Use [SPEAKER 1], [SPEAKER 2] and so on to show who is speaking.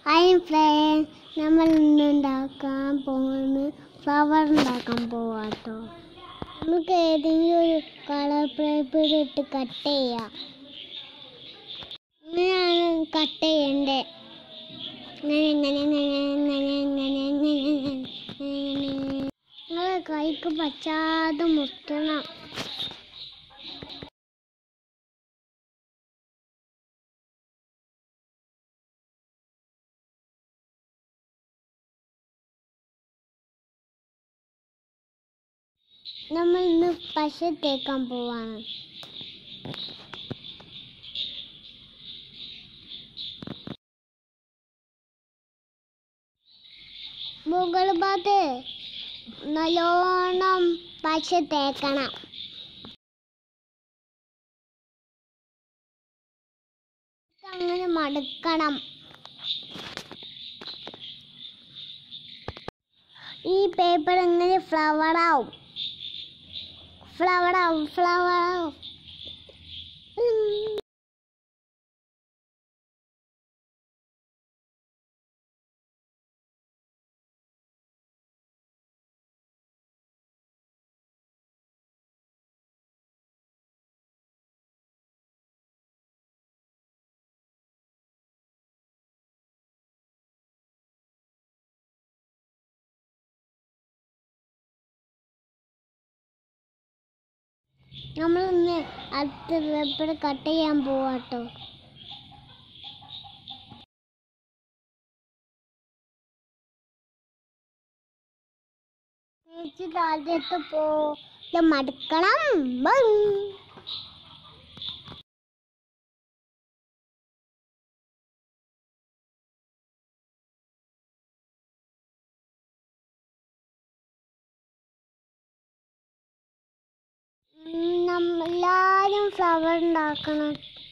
[SPEAKER 1] Hi front നമ്മൾ ഇന്ന് ഉണ്ടാക്കാൻ പോകുന്ന ഫ്ലവർ ഉണ്ടാക്കാൻ പോവാട്ടോ നമുക്ക് ഏതെങ്കിലും ഒരു കളർ പേപ്പർ ഇട്ട് കട്ട് ചെയ്യാം ഇങ്ങനെയാണ് കട്ട് ചെയ്യണ്ടേ ഇങ്ങനെ ഇങ്ങനെ ഇങ്ങനെ ഇങ്ങനെ ഇങ്ങനെ ഇങ്ങനെ ഇങ്ങനെ നിങ്ങളെ കൈക്ക് പറ്റാതെ മുട്ടണം നമ്മൾ ഇന്ന് പശ തേക്കാൻ പോവാണ് മുകൾ ഭാഗത്ത് നല്ലോണം പശ തേക്കണം അങ്ങനെ മടുക്കണം ഈ പേപ്പർ ഇങ്ങനെ ഫ്ലവർ ആവും ഫ്ലവർ ആവും ഫ്ലവർ ആവും ഉം. നമ്മളിന്ന് അടുത്ത റബ്ബർ കട്ട് ചെയ്യാൻ പോവാട്ടോ ചേച്ചി താഴത്ത് പോ ഇത് മടുക്കണം ബം. ഉം, നമ്മ- എല്ലാരും ഫ്ലവർ ഉണ്ടാക്കണം